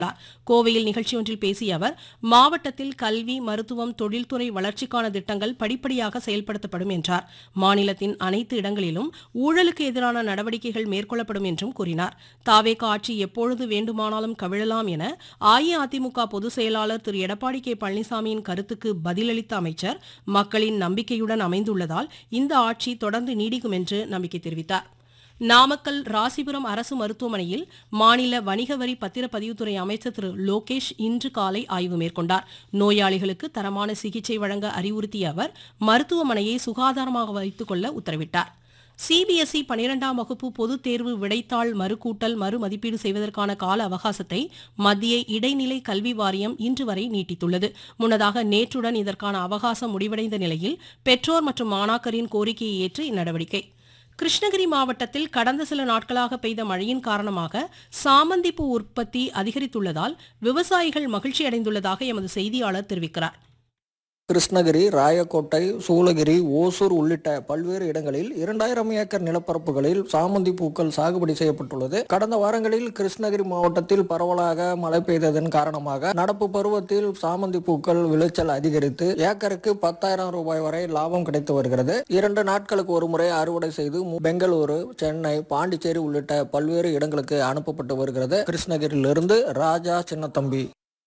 கோவையில் நிகழ்ச்சி ஒன்றில் பேசிய அவர் மாவட்டத்தில் கல்வி மருத்துவம் தொழில்துறை வளர்ச்சிக்கான திட்டங்கள் படிப்படியாக செயல்படுத்தப்படும் என்றார் மாநிலத்தின் அனைத்து இடங்களிலும் ஊழலுக்கு எதிரான நடவடிக்கைகள் மேற்கொள்ளப்படும் என்றும் கூறினார் தாவேக ஆட்சி எப்பொழுது வேண்டுமானாலும் கவிழலாம் என அஇஅதிமுக பொதுச் செயலாளர் திரு எடப்பாடி கே பழனிசாமியின் கருத்துக்கு பதிலளித்த அமைச்சர் மக்களின் நம்பிக்கையுடன் அமைந்துள்ளதால் இந்த ஆட்சி தொடர்ந்து நீடிக்கும் என்று நம்பிக்கை தெரிவித்தார் நாமக்கல் ராசிபுரம் அரசு மருத்துவமனையில் மாநில வணிக வரி பத்திரப்பதிவுத்துறை அமைச்சர் திரு லோகேஷ் இன்று காலை ஆய்வு மேற்கொண்டார் நோயாளிகளுக்கு தரமான சிகிச்சை வழங்க அறிவுறுத்திய அவர் மருத்துவமனையை சுகாதாரமாக வைத்துக் கொள்ள உத்தரவிட்டார் சிபிஎஸ்இ பனிரெண்டாம் வகுப்பு பொதுத் தேர்வு விடைத்தாள் மறுகூட்டல் மறுமதிப்பீடு செய்வதற்கான கால அவகாசத்தை மத்திய இடைநிலை கல்வி வாரியம் இன்று வரை நீட்டித்துள்ளது முன்னதாக நேற்றுடன் இதற்கான அவகாசம் முடிவடைந்த நிலையில் பெற்றோர் மற்றும் மாணாக்கரின் கோரிக்கையை ஏற்று இந்நடவடிக்கை கிருஷ்ணகிரி மாவட்டத்தில் கடந்த சில நாட்களாக பெய்த மழையின் காரணமாக சாமந்திப்பூ உற்பத்தி அதிகரித்துள்ளதால் விவசாயிகள் மகிழ்ச்சியடைந்துள்ளதாக எமது செய்தியாளர் தெரிவிக்கிறார் கிருஷ்ணகிரி ராயக்கோட்டை சூளகிரி ஓசூர் உள்ளிட்ட பல்வேறு இடங்களில் இரண்டாயிரம் ஏக்கர் நிலப்பரப்புகளில் சாமந்தி பூக்கள் சாகுபடி செய்யப்பட்டுள்ளது கடந்த வாரங்களில் கிருஷ்ணகிரி மாவட்டத்தில் பரவலாக மழை பெய்ததன் காரணமாக நடப்பு பருவத்தில் சாமந்தி பூக்கள் விளைச்சல் அதிகரித்து ஏக்கருக்கு பத்தாயிரம் ரூபாய் வரை லாபம் கிடைத்து வருகிறது இரண்டு நாட்களுக்கு ஒரு முறை அறுவடை செய்து மு- பெங்களூரு சென்னை பாண்டிச்சேரி உள்ளிட்ட பல்வேறு இடங்களுக்கு அனுப்பப்பட்டு வருகிறது கிருஷ்ணகிரியிலிருந்து ராஜா சின்னத்தம்பி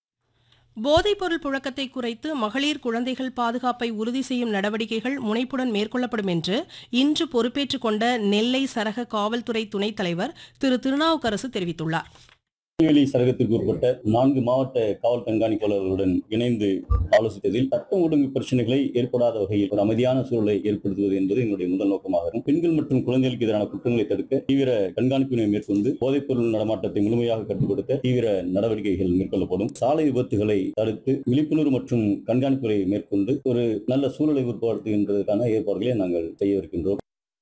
போதைப்பொருள் புழக்கத்தை குறைத்து மகளிர் குழந்தைகள் பாதுகாப்பை உறுதி செய்யும் நடவடிக்கைகள் முனைப்புடன் மேற்கொள்ளப்படும் என்று இன்று பொறுப்பேற்றுக் கொண்ட நெல்லை சரக காவல்துறை துணைத் தலைவர் திரு திருநாவுக்கரசு தெரிவித்துள்ளார் திருநெல்வேலி சரகத்திற்கு உட்பட்ட நான்கு மாவட்ட காவல் கண்காணிப்பாளர்களுடன் இணைந்து ஆலோசித்ததில் சட்டம் ஒழுங்கு பிரச்சனைகளை ஏற்படாத வகையில் ஒரு அமைதியான சூழலை ஏற்படுத்துவது என்பது என்னுடைய முதல் நோக்கமாகும் பெண்கள் மற்றும் குழந்தைகளுக்கு எதிரான குற்றங்களை தடுக்க தீவிர கண்காணிப்பினை மேற்கொண்டு போதைப்பொருள் நடமாட்டத்தை முழுமையாக கட்டுப்படுத்த தீவிர நடவடிக்கைகள் மேற்கொள்ளப்படும் சாலை விபத்துகளை தடுத்து விழிப்புணர்வு மற்றும் கண்காணிப்புகளை மேற்கொண்டு ஒரு நல்ல சூழலை உருவாக்குகின்றதற்கான ஏற்பாடுகளை நாங்கள் செய்யவிருக்கின்றோம்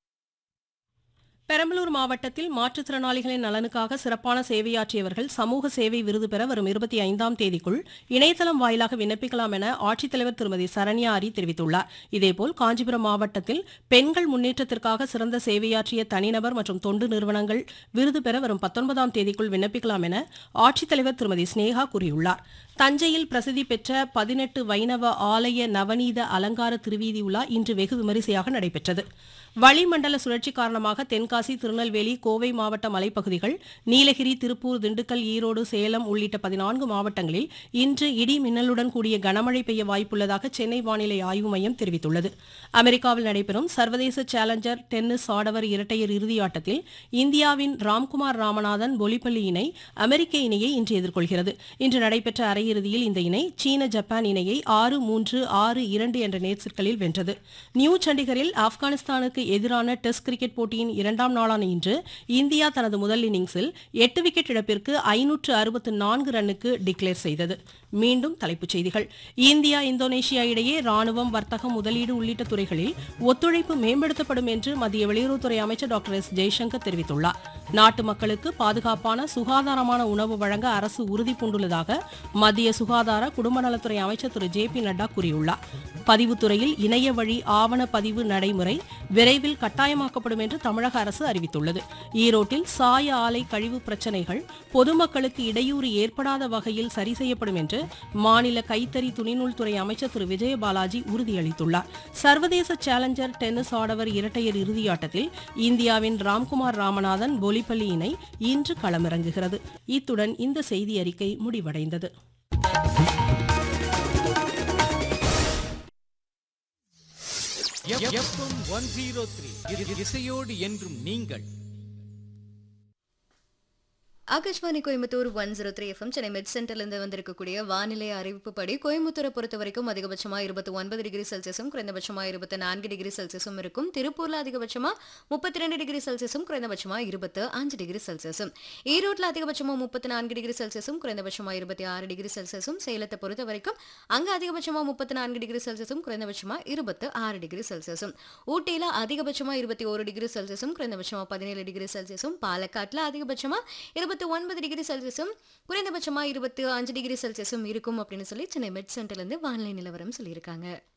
பெரம்பலூர் மாவட்டத்தில் மாற்றுத்திறனாளிகளின் நலனுக்காக சிறப்பான சேவையாற்றியவர்கள் சமூக சேவை விருது பெற வரும் இருபத்தி ஐந்தாம் தேதிக்குள் இணையதளம் வாயிலாக விண்ணப்பிக்கலாம் என ஆட்சித்தலைவர் திருமதி சரண்யா அரி தெரிவித்துள்ளார் இதேபோல் காஞ்சிபுரம் மாவட்டத்தில் பெண்கள் முன்னேற்றத்திற்காக சிறந்த சேவையாற்றிய தனிநபர் மற்றும் தொண்டு நிறுவனங்கள் விருது பெற வரும் பத்தொன்பதாம் தேதிக்குள் விண்ணப்பிக்கலாம் என ஆட்சித்தலைவர் திருமதி ஸ்னேகா கூறியுள்ளார் தஞ்சையில் பிரசித்தி பெற்ற பதினெட்டு வைணவ ஆலய நவநீத அலங்கார திருவீதி உலா இன்று வெகு விமரிசையாக நடைபெற்றது வளிமண்டல சுழற்சி காரணமாக தென்காசி திருநெல்வேலி கோவை மாவட்ட மலைப்பகுதிகள் நீலகிரி திருப்பூர் திண்டுக்கல் ஈரோடு சேலம் உள்ளிட்ட பதினான்கு மாவட்டங்களில் இன்று இடி மின்னலுடன் கூடிய கனமழை பெய்ய வாய்ப்புள்ளதாக சென்னை வானிலை ஆய்வு மையம் தெரிவித்துள்ளது அமெரிக்காவில் நடைபெறும் சர்வதேச சேலஞ்சர் டென்னிஸ் ஆடவர் இரட்டையர் இறுதியாட்டத்தில் இந்தியாவின் ராம்குமார் ராமநாதன் பொலிப்பள்ளி இணை அமெரிக்க இணையை இன்று எதிர்கொள்கிறது இன்று நடைபெற்ற அரையிறுதியில் இந்த இணை சீன ஜப்பான் இணையை ஆறு மூன்று ஆறு இரண்டு என்ற நேர்ச்சிற்களில் வென்றது நியூ சண்டிகரில் ஆப்கானிஸ்தானுக்கு எதிரான டெஸ்ட் கிரிக்கெட் போட்டியின் இரண்டாம் நாளான இன்று இந்தியா தனது முதல் இன்னிங்ஸில் எட்டு விக்கெட் இழப்பிற்கு ஐநூற்று அறுபத்து நான்கு ரன்னுக்கு டிக்ளேர் செய்தது மீண்டும் தலைப்புச் செய்திகள் இந்தியா இந்தோனேஷியா இடையே ராணுவம் வர்த்தகம் முதலீடு உள்ளிட்ட துறைகளில் ஒத்துழைப்பு மேம்படுத்தப்படும் என்று மத்திய வெளியுறவுத்துறை அமைச்சர் டாக்டர் எஸ் ஜெய்சங்கர் தெரிவித்துள்ளார் நாட்டு மக்களுக்கு பாதுகாப்பான சுகாதாரமான உணவு வழங்க அரசு உறுதி பூண்டுள்ளதாக மத்திய சுகாதார குடும்ப நலத்துறை அமைச்சர் திரு ஜே பி நட்டா கூறியுள்ளார் பதிவுத்துறையில் இணைய வழி ஆவண பதிவு நடைமுறை விரைவில் கட்டாயமாக்கப்படும் என்று தமிழக அரசு அறிவித்துள்ளது ஈரோட்டில் சாய ஆலை கழிவு பிரச்சினைகள் பொதுமக்களுக்கு இடையூறு ஏற்படாத வகையில் சரி செய்யப்படும் என்று மாநில கைத்தறி துணிநூல் துறை அமைச்சர் திரு விஜய பாலாஜி உறுதியளித்துள்ளார் சர்வதேச சேலஞ்சர் டென்னிஸ் ஆடவர் இரட்டையர் இறுதியாட்டத்தில் இந்தியாவின் ராம்குமார் ராமநாதன் பொலிப்பள்ளி இணை இன்று களமிறங்குகிறது இத்துடன் இந்த செய்தி அறிக்கை முடிவடைந்தது எஃப்எம் ஒன் ஜீரோ த்ரீ இசையோடு என்றும் நீங்கள் Akashvani Coimbatore one zero three FM Chennai med சென்டர்லேருந்து வந்திருக்கக்கூடிய வானிலை அறிவிப்புப்படி கோயம்புத்தூரை பொறுத்த வரைக்கும் அதிகபட்சமா இருபத்தி ஒன்பது டிகிரி செல்சியஸும் குறைந்தபட்சமா இருபத்தி நான்கு டிகிரி செல்சியஸும் இருக்கும் திருப்பூர்ல அதிகபட்சமா முப்பத்தி ரெண்டு டிகிரி செல்சியஸும் குறைந்தபட்சமா இருபத்து அஞ்சு டிகிரி செல்சியஸும் ஈரோட்ல அதிகபட்சமா முப்பத்தி நான்கு டிகிரி செல்சியஸும் குறைந்தபட்சமா இருபத்தி ஆறு டிகிரி செல்சியஸும் சேலத்தை பொறுத்த வரைக்கும் அங்க அதிகபட்சமா முப்பத்தி நான்கு டிகிரி செல்சியஸும் குறைந்தபட்சமா இருபத்து ஆறு டிகிரி செல்சியஸும் ஊட்டியில அதிகபட்சமா இருபத்தி ஒரு டிகிரி செல்சியஸும் குறைந்தபட்சமா பதினேழு டிகிரி செல்சியஸும் பாலக்காட்டுல அதிகபட்சமா இருபத்தி ஒன்பது டிகிரி செல்சியஸும் குறைந்தபட்சமா இருபத்தி அஞ்சு டிகிரி செல்சியஸும் இருக்கும் அப்படின்னு சொல்லி சென்னை மெட் சென்டர்லேருந்து வானிலை நிலவரம் சொல்லியிருக்காங்க